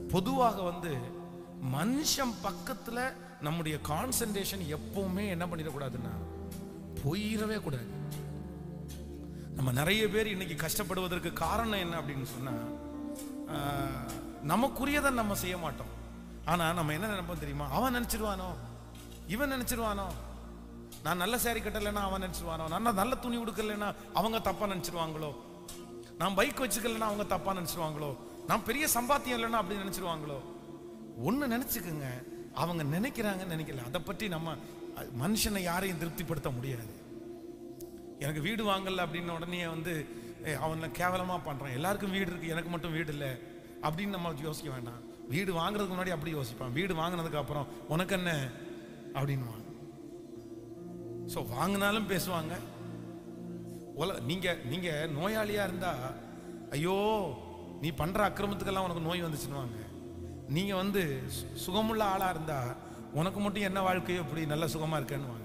பொதுவாக வந்து மனுஷன் பக்கத்துல நம்முடைய கான்சென்ட்ரேஷன் எப்பவுமே என்ன பண்ணிடக்கூடாதுன்னா போயிடவே கூடாது நம்ம நிறைய பேர் இன்னைக்கு கஷ்டப்படுவதற்கு காரணம் என்ன அப்படின்னு சொன்னா ஆஹ், நமக்குரியதை நம்ம செய்ய மாட்டோம் ஆனா நம்ம என்ன நினைப்போம் தெரியுமா அவன் நினைச்சிருவானோ இவன் நினைச்சிருவானோ நான் நல்ல சேரீ கட்டலைன்னா அவன் நினைச்சிருவானோ நான் நல்ல துணி உடுக்கலைன்னா அவங்க தப்பா நினைச்சிருவாங்களோ நான் பைக் வச்சுக்கலைன்னா அவங்க தப்பா நினைச்சிருவாங்களோ நான் பெரிய சம்பாத்தியம் இல்லைன்னா அப்படி நினைச்சிருவாங்களோ ஒண்ணு நினைச்சுக்குங்க அவங்க நினைக்கிறாங்க நினைக்கல அதை பற்றி நம்ம அஹ், மனுஷனை யாரையும் திருப்திப்படுத்த முடியாது எனக்கு வீடு வாங்கல அப்படின்னு உடனே வந்து "ஏய், அவனை கேவலமா பண்றான் எல்லாருக்கும் வீடு இருக்கு எனக்கு மட்டும் வீடு இல்லை அப்படின்னு நம்ம யோசிக்க வேண்டாம் வீடு வாங்குறதுக்கு முன்னாடி அப்படி யோசிப்பான் வீடு வாங்கினதுக்கு அப்புறம் உனக்கு என்ன அப்படின்னுவாங்க ஸோ வாங்கினாலும் பேசுவாங்க உல நீங்க நீங்க நோயாளியா இருந்தா ஐயோ நீ பண்ற அக்கிரமத்துக்கெல்லாம் உனக்கு நோய் வந்துச்சுன்னுவாங்க நீங்க வந்து சு- சுகமுள்ள ஆளா இருந்தா உனக்கு மட்டும் என்ன வாழ்க்கையோ இப்படி நல்ல சுகமா இருக்கேன்னுவாங்க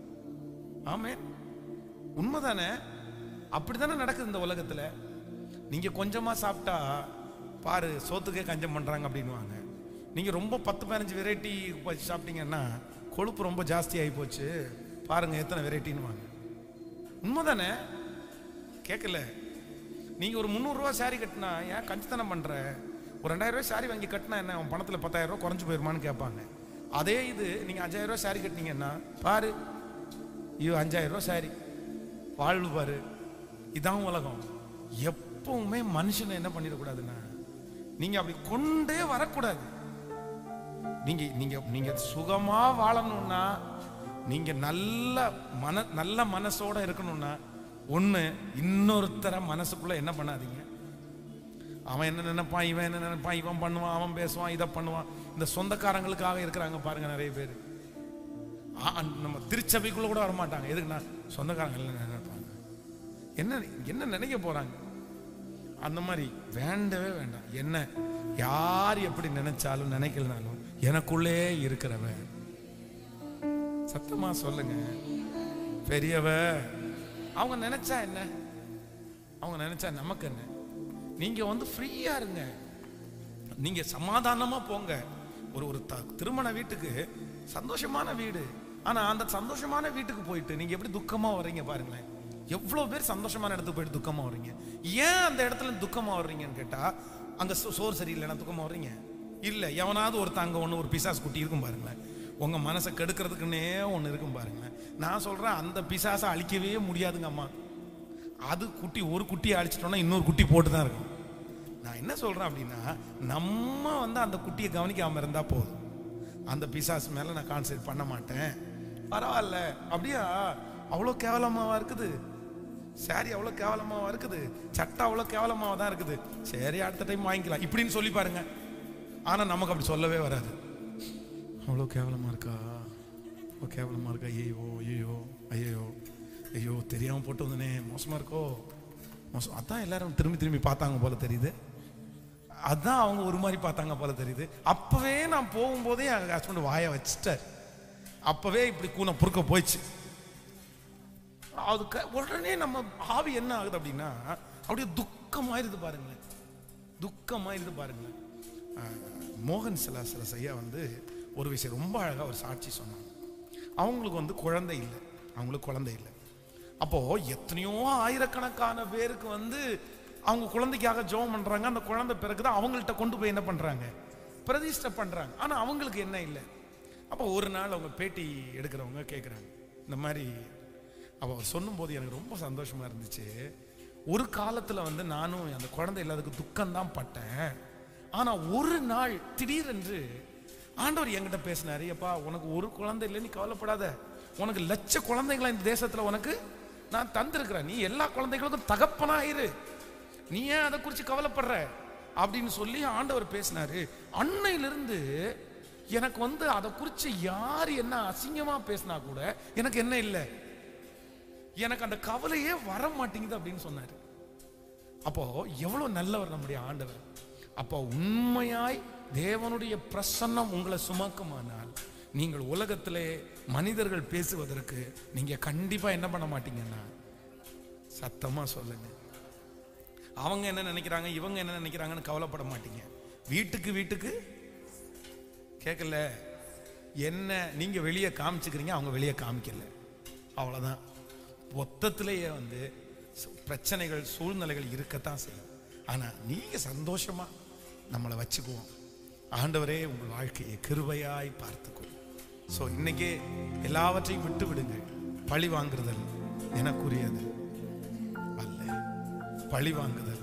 ஆமே உண்மைதானே அப்படித்தானே நடக்குது இந்த உலகத்துல நீங்க கொஞ்சமா சாப்பிட்டா பாரு சோத்துக்கே கஞ்சம் பண்றாங்க அப்படின்னுவாங்க நீங்க ரொம்ப பத்து பதினஞ்சு வெரைட்டி சாப்பிட்டீங்கன்னா கொழுப்பு ரொம்ப ஜாஸ்தி ஆகி போச்சு பாருங்க எத்தனை வெரைட்டின்னுவாங்க உண்மைதானே கேட்கல நீங்க ஒரு முந்நூறுரூவா சாரி கட்டினா ஏன் கஞ்சித்தனம் பண்ற ஒரு ரெண்டாயிரம் ரூபாய் சாரி வாங்கி கட்டினா என்ன உன் பணத்துல பத்தாயிரம் ரூபாய் குறைஞ்சு போயிருமான்னு கேட்பாங்க அதே இது நீங்க அஞ்சாயிரம் ரூபாய் சாரி கட்டினீங்கன்னா பாரு ஐயோ அஞ்சாயிரம் ரூபாய் சாரி வாழ்வு பாரு இதான் உலகம் எப்பவுமே மனுஷனை என்ன பண்ணிடக்கூடாதுன்னா நீங்க அப்படி கொண்டே வரக்கூடாது நீங்க நீங்க நீங்க சுகமா வாழணும்னா நீங்க நல்ல மன நல்ல மனசோட இருக்கணும்னா ஒண்ணு இன்னொருத்தர மனசுக்குள்ள என்ன பண்ணாதீங்க அவன் என்ன நினைப்பான் இவன் என்ன நினைப்பான் இவன் பண்ணுவான் அவன் பேசுவான் இதை பண்ணுவான் இந்த சொந்தக்காரங்களுக்காக இருக்கிறாங்க பாருங்க நிறைய பேர் ஆ, நம்ம திருச்சபைக்குள்ள கூட வர மாட்டாங்க எதுக்குன்னா சொந்தக்காரங்க எல்லாம் நினைப்பாங்க என்ன என்ன நினைக்க போறாங்க அந்த மாதிரி வேண்டவே வேண்டாம் என்ன யார் எப்படி நினைச்சாலும் நினைக்கலனாலும் எனக்குள்ளே இருக்கிறவன் சத்தமா சொல்லுங்க பெரியவ அவங்க நினைச்சா என்ன அவங்க நினைச்சா நமக்கு என்ன நீங்க வந்து ஃப்ரீயா இருங்க நீங்க சமாதானமா போங்க ஒரு ஒரு த- திருமண வீட்டுக்கு சந்தோஷமான வீடு ஆனா அந்த சந்தோஷமான வீட்டுக்கு போயிட்டு நீங்க எப்படி துக்கமா வர்றீங்க பாருங்களேன் எவ்வளவு பேர் சந்தோஷமான இடத்துக்கு போயிட்டு துக்கமா வர்றீங்க ஏன் அந்த இடத்துல துக்கமா வர்றீங்கன்னு கேட்டா அங்க சோ- சோறு சரியில்லைன்னா துக்கமா வர்றீங்க இல்ல எவனாவது ஒருத்தங்க ஒண்ணு ஒரு பிசாஸ் குட்டி இருக்கும் பாருங்களேன் உங்க மனசை கெடுக்கிறதுக்குன்னே ஒண்ணு இருக்கும் பாருங்களேன் நான் சொல்றேன் அந்த பிசாசை அழிக்கவே முடியாதுங்க அம்மா அது குட்டி ஒரு குட்டியை அழிச்சிட்டோம்னா இன்னொரு குட்டி போட்டு தான் இருக்கும் நான் என்ன சொல்றேன் அப்படின்னா நம்ம வந்து அந்த குட்டியை கவனிக்காம இருந்தா போதும் அந்த பிசாசு மேல நான் கான்சென்ட்ரேட் பண்ண மாட்டேன் பரவாயில்ல அப்படியா அவ்வளோ கேவலமாவா இருக்குது சாரி அவ்வளோ கேவலமாவா இருக்குது சட்டை அவ்வளோ கேவலமாவா தான் இருக்குது சரி அடுத்த டைம் வாங்கிக்கலாம் இப்படின்னு சொல்லி பாருங்க ஆனா நமக்கு அப்படி சொல்லவே வராது அவ்வளோ கேவலமா இருக்கா அவ்வளோ கேவலமா இருக்கா ஐயோ ஐயோ ஐயோ ஐயோ தெரியாம போட்டு வந்தனே மோசமா இருக்கோ மோசம் அதான் எல்லாரும் திரும்பி திரும்பி பார்த்தாங்க போல தெரியுது அதான் அவங்க ஒரு மாதிரி பார்த்தாங்க போல தெரியுது அப்பவே நான் போகும்போதே எங்க ஹஸ்பண்ட் வாயை வச்சுட்டார் அப்பவே இப்படி கூனை புறுக்க போயிடுச்சு அது க- உடனே நம்ம ஆவி என்ன ஆகுது அப்படின்னா அப்படியே துக்கமாயிருது பாருங்களேன் துக்கமாயிருது பாருங்களேன் அஹ், மோகன் சிலாசலஸ் ஐயா வந்து ஒரு விஷயம் ரொம்ப அழகா ஒரு சாட்சி சொன்னாங்க அவங்களுக்கு வந்து குழந்தை இல்லை அவங்களுக்கு குழந்தை இல்லை அப்போ எத்தனையோ ஆயிரக்கணக்கான பேருக்கு வந்து அவங்க குழந்தைக்காக ஜெபம் பண்றாங்க அந்த குழந்தை பிறகுது அவங்கள்ட்ட கொண்டு போய் என்ன பண்றாங்க பிரதிஷ்டை பண்றாங்க ஆனா அவங்களுக்கு என்ன இல்லை அப்போ ஒரு நாள் அவங்க பேட்டி எடுக்கிறவங்க கேட்குறாங்க இந்த மாதிரி அப்போ அவர் சொல்லும்போது எனக்கு ரொம்ப சந்தோஷமா இருந்துச்சு ஒரு காலத்துல வந்து நானும் அந்த குழந்தை இல்லாததுக்கு துக்கம்தான் பட்டேன் ஆனா ஒரு நாள் திடீரென்று ஆண்டவர் என்கிட்ட பேசினாரு எப்பா உனக்கு ஒரு குழந்தை இல்லை நீ கவலைப்படாத உனக்கு லட்ச குழந்தைங்களா இந்த தேசத்துல உனக்கு நான் தந்திருக்கிறேன் நீ எல்லா குழந்தைகளுக்கும் தகப்பனாயிரு நீ ஏன் அதை குறித்து கவலைப்படுற அப்படின்னு சொல்லி ஆண்டவர் பேசினாரு அன்னையிலிருந்து எனக்கு வந்து அதை குறித்து யார் என்ன அசிங்கமா பேசினா கூட எனக்கு என்ன இல்லை எனக்கு அந்த கவலையே வர மாட்டேங்குது அப்படின்னு சொன்னாரு அப்போ எவ்வளவு நல்லவர் நம்முடைய ஆண்டவர் அப்போ உண்மையாய் தேவனுடைய பிரசன்னம் உங்களை சுமக்குமானால் நீங்கள் உலகத்திலே மனிதர்கள் பேசுவதற்கு நீங்க கண்டிப்பா என்ன பண்ண மாட்டீங்கன்னா சத்தமா சொல்லுங்க அவங்க என்ன நினைக்கிறாங்க இவங்க என்ன நினைக்கிறாங்கன்னு கவலைப்பட மாட்டீங்க வீட்டுக்கு வீட்டுக்கு கேட்கல என்ன நீங்க வெளியே காமிச்சுக்கிறீங்க அவங்க வெளியே காமிக்கல அவ்வளவுதான் மொத்தத்திலேயே வந்து சு- பிரச்சனைகள் சூழ்நிலைகள் இருக்கத்தான் செய்யும் ஆனா நீங்க சந்தோஷமா நம்மளை வச்சுக்குவோம் ஆண்டவரே உங்கள் வாழ்க்கையை கிருபையாய் பார்த்துக்கொள் ஸோ இன்னைக்கே எல்லாவற்றையும் விட்டு விடுங்கள் பழி வாங்குறதல் எனக்குரியது அல்ல பழி வாங்குதல்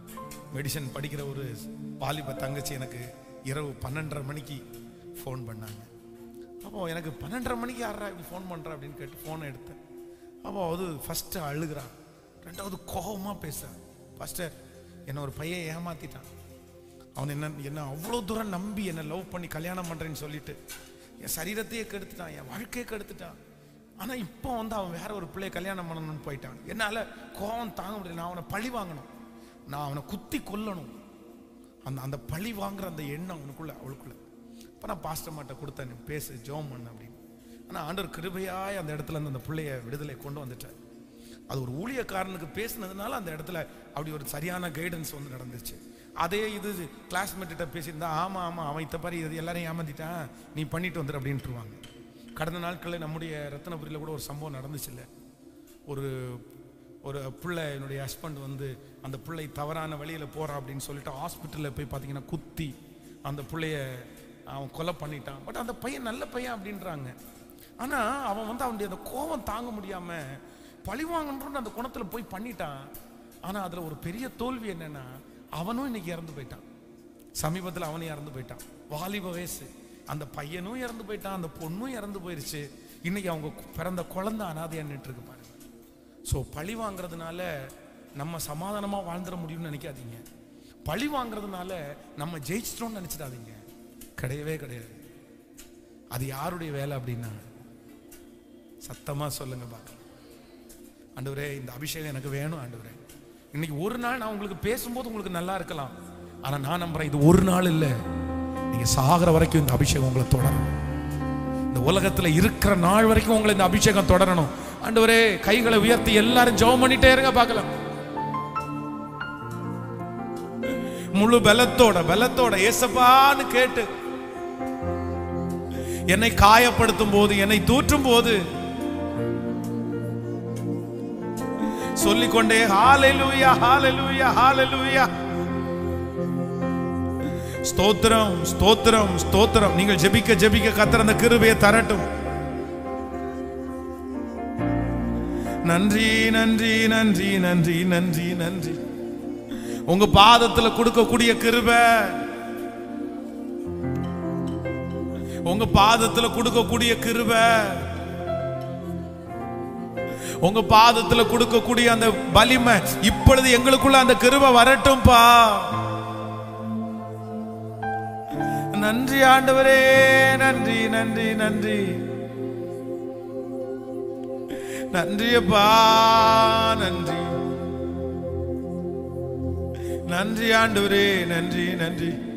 மெடிசன் படிக்கிற ஒரு வாலிப தங்கச்சி எனக்கு இரவு பன்னெண்டரை மணிக்கு ஃபோன் பண்ணாங்க அப்போ எனக்கு பன்னெண்டரை மணிக்கு யாரா இப்படி ஃபோன் பண்ணுறா அப்படின்னு கேட்டு ஃபோனை எடுத்தேன் அப்போ அது ஃபஸ்ட்டு அழுகிறான் ரெண்டாவது கோபமாக பேசுறான் ஃபஸ்ட்டு என்னை ஒரு பையன் ஏமாத்திட்டான் அவன் என்ன என்ன அவ்வளோ தூரம் நம்பி என்னை லவ் பண்ணி கல்யாணம் பண்ணுறேன்னு சொல்லிட்டு என் சரீரத்தையே கெடுத்துட்டான் என் வாழ்க்கையே கெடுத்துட்டான் ஆனால் இப்போ வந்து அவன் வேற ஒரு பிள்ளைய கல்யாணம் பண்ணணும்னு போயிட்டான் என்னால் கோபம் தாங்க முடியல நான் அவனை பழி வாங்கணும் நான் அவனை குத்தி கொல்லணும் அந்த அந்த பழி வாங்குற அந்த எண்ணம் அவனுக்குள்ள அவளுக்குள்ள இப்போ நான் பாஸ்டர் மாட்ட கொடுத்தேன் நீ பேசு ஜோம் பண்ணு அப்படின்னு ஆனால் ஆண்டவர் கிருபையாய் அந்த இடத்துல இருந்து அந்த பிள்ளைய விடுதலை கொண்டு வந்துட்டார் அது ஒரு ஊழியக்காரனுக்கு பேசினதுனால அந்த இடத்துல அப்படி ஒரு சரியான கைடன்ஸ் வந்து நடந்துச்சு அதே இது கிளாஸ்மேட்டிட்ட பேசியிருந்தா ஆமா ஆமா அவன் இத்த பாரு இது எல்லாரையும் ஏமாத்திட்டான் நீ பண்ணிட்டு வந்துரு அப்படின்ட்டுருவாங்க கடந்த நாட்களில் நம்முடைய ரத்னபுரியில் கூட ஒரு சம்பவம் நடந்துச்சு இல்ல ஒரு ஒரு பிள்ளை என்னுடைய ஹஸ்பண்ட் வந்து அந்த பிள்ளை தவறான வழியில் போகிறான் அப்படின்னு சொல்லிட்டு ஹாஸ்பிட்டலில் போய் பார்த்தீங்கன்னா குத்தி அந்த பிள்ளைய அவன் கொலை பண்ணிட்டான் பட் அந்த பையன் நல்ல பையன் அப்படின்றாங்க ஆனால் அவன் வந்து அவனுடைய அந்த கோபம் தாங்க முடியாமல் பழிவாங்கன்ற அந்த குணத்தில் போய் பண்ணிட்டான் ஆனால் அதில் ஒரு பெரிய தோல்வி என்னன்னா அவனும் இன்னைக்கு இறந்து போயிட்டான் சமீபத்தில் அவனும் இறந்து போயிட்டான் வாலிப வயசு அந்த பையனும் இறந்து போயிட்டான் அந்த பொண்ணும் இறந்து போயிருச்சு இன்னைக்கு அவங்க பிறந்த குழந்தை அனாதையா நின்றுட்டு இருக்கு பாருங்க ஸோ பழி வாங்குறதுனால நம்ம சமாதானமாக வாழ்ந்துட முடியும்னு நினைக்காதீங்க பழி வாங்குறதுனால நம்ம ஜெயிச்சிட்டோம்னு நினைச்சிடாதீங்க கிடையவே கிடையாது அது யாருடைய வேலை அப்படின்னா சத்தமா சொல்லுங்க பார்க்கலாம் ஆண்டவரே இந்த அபிஷேகம் எனக்கு வேணும் ஆண்டவரே இன்னைக்கு ஒரு நாள் நான் உங்களுக்கு பேசும்போது உங்களுக்கு நல்லா இருக்கலாம் ஆனா நான் நம்புறேன் இது ஒரு நாள் இல்லை நீங்க சாகிற வரைக்கும் இந்த அபிஷேகம் உங்களை தொடரும் இந்த உலகத்துல இருக்கிற நாள் வரைக்கும் உங்களை இந்த அபிஷேகம் தொடரணும் ஆண்டவரே கைகளை உயர்த்தி எல்லாரும் ஜெபம் பண்ணிட்டே இருங்க பார்க்கலாம் முழு பலத்தோட பலத்தோட ஏசப்பான்னு கேட்டு என்னை காயப்படுத்தும் போது என்னை தூற்றும் போது சொல்லிக்கொண்டே ஹாலெலூயா ஹாலெலூயா ஹாலெலூயா ஸ்தோத்திரம் ஸ்தோத்திரம் ஸ்தோத்திரம் நீங்கள் ஜெபிக்க ஜெபிக்க கத்தர் அந்த கிருபையை தரட்டும் நன்றி நன்றி நன்றி நன்றி நன்றி நன்றி உங்க பாதத்துல கொடுக்கக்கூடிய கிருபை உங்க பாதத்துல கொடுக்கக்கூடிய கிருபை உங்க பாதத்துல கொடுக்கக்கூடிய அந்த வலிமை இப்பொழுது எங்களுக்குள்ள அந்த கிருபை வரட்டும்பா நன்றி ஆண்டவரே நன்றி நன்றி நன்றி நன்றியப்பா நன்றி நன்றி ஆண்டவரே நன்றி நன்றி